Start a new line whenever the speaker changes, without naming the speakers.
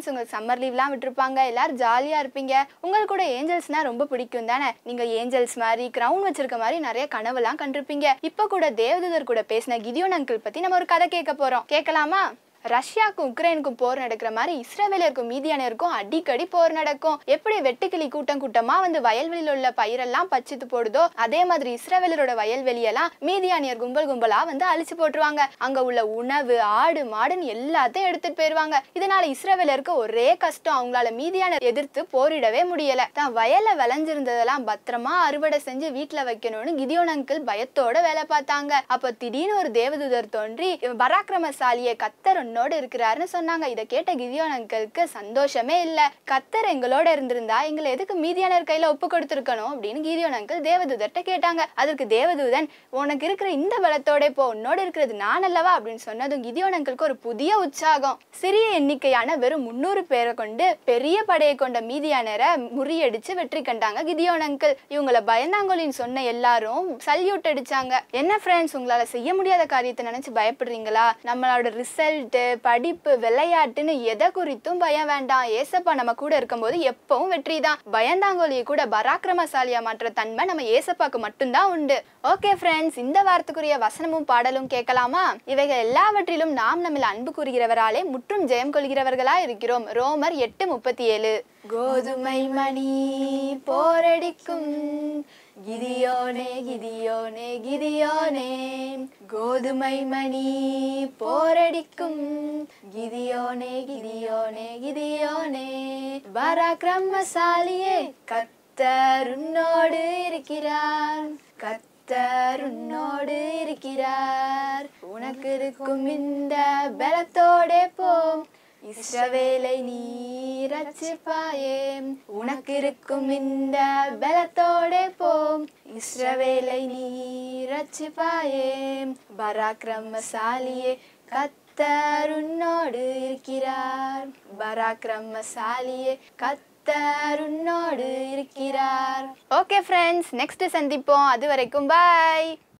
friends உங்களுக்கு summer லீவ்லாம் விட்டுருப்பாங்க எல்லாரும் ஜாலியாக இருப்பீங்க உங்களுக்கு கூட ஏஞ்சல்ஸ்னா ரொம்ப பிடிக்கும் தானே நீங்கள் ஏஞ்சல்ஸ் மாதிரி க்ரௌன் வச்சிருக்க மாதிரி நிறைய கனவுலாம் கண்டிருப்பீங்க இப்போ கூட தேவதூதர் கூட பேசின கிதியோன் அங்கிள் பற்றி நம்ம ஒரு கதை கேட்க போகிறோம் கேட்கலாமா ரஷ்யாவுக்கும் உக்ரைனுக்கும் போர் நடக்கிற மாதிரி இஸ்ரேவேலருக்கும் மீதியானருக்கும் அடிக்கடி போர் நடக்கும் எப்படி வெட்டுக்கிளி கூட்டம் கூட்டமா வந்து வயல்வெளியில் உள்ள பயிரெல்லாம் பச்சித்து போடுதோ அதே மாதிரி இஸ்ரேவேலரோட வயல்வெளியெல்லாம் மீதியானியர் கும்பல் கும்பலா வந்து அழிச்சு போட்டுருவாங்க அங்க உள்ள உணவு ஆடு மாடுன்னு எல்லாத்தையும் எடுத்துட்டு போயிருவாங்க இதனால இஸ்ரேவேலருக்கு ஒரே கஷ்டம் அவங்களால மீதியானர் எதிர்த்து போரிடவே முடியல தான் வயல்ல விளைஞ்சிருந்ததெல்லாம் பத்திரமா அறுவடை செஞ்சு வீட்டுல வைக்கணும்னு கிதியோன் அங்கிள் பயத்தோட வேலை பார்த்தாங்க அப்ப திடீர்னு ஒரு தேவதூதர் தோன்றி பராக்கிரமசாலியை கத்தர் உன்னோடு இருக்கிறாருன்னு சொன்னாங்க இதை கேட்ட கிதியோன் அங்கிளுக்கு சந்தோஷமே இல்ல கத்தர் எங்களோட இருந்திருந்தா எங்களை எதுக்கு மீதியானர் கையில ஒப்பு கொடுத்துருக்கணும் அப்படின்னு கிதியோன் அங்கிள் தேவதூதர்கிட்ட கேட்டாங்க அதற்கு தேவதூதன் உனக்கு இருக்கிற இந்த பலத்தோட இப்போ உன்னோட இருக்கிறது நான் அல்லவா அப்படின்னு சொன்னதும் கிதியோன் அங்கிளுக்கு ஒரு புதிய உற்சாகம் சிறிய எண்ணிக்கையான வெறும் முன்னூறு பேரை கொண்டு பெரிய படையை கொண்ட மீதியானரை முறியடிச்சு வெற்றி கண்டாங்க கிதியோன் அங்கிள் இவங்கள பயந்தாங்கோலின்னு சொன்ன எல்லாரும் சல்யூட் அடிச்சாங்க என்ன ஃப்ரெண்ட்ஸ் உங்களால செய்ய முடியாத காரியத்தை நினைச்சு பயப்படுறீங்களா நம்மளோட ரிசல்ட் படிப்பு விளையாட்டுன்னு எதை குறித்தும் பயம் வேண்டாம் ஏசப்பா நம்ம கூட இருக்கும்போது எப்பவும் வெற்றி தான் பயந்தாங்கோலியை கூட பராக்கிரமசாலியா மாற்ற தன்மை நம்ம ஏசப்பாக்கு மட்டும்தான் உண்டு ஓகே ஃப்ரெண்ட்ஸ் இந்த வாரத்துக்குரிய வசனமும் பாடலும் கேட்கலாமா இவைகள் எல்லாவற்றிலும் நாம் நம்மில் அன்பு கூறுகிறவராலே முற்றும் ஜெயம் கொள்கிறவர்களா இருக்கிறோம் ரோமர் எட்டு முப்பத்தி ஏழு கோதுமை மணி போரடிக்கும் கிதியோனே கிதியோனே கிதியோனே கோதுமை மணி போரடிக்கும் கிதியோனே கிதியோனே கிதியோனே பராக்கிரமசாலியே கத்தர் உன்னோடு இருக்கிறார் கத்தர் உன்னோடு இருக்கிறார் உனக்கு இருக்கும் இந்த பலத்தோடே போம் இஸ்ரவேலை நீ ரட்சிப்பாயே உனக்கு இருக்கும் இந்த பலத்தோடே போம் இஸ்ரவேலை நீ ரட்சிப்பாயே பராக்கிரமசாலியே கத்தர் உன்னோடு இருக்கிறார் பராக்கிரமசாலியே கத்தர் உன்னோடு இருக்கிறார் ஓகே ஃப்ரெண்ட்ஸ் நெக்ஸ்ட் சந்திப்போம் அது வரைக்கும் பாய்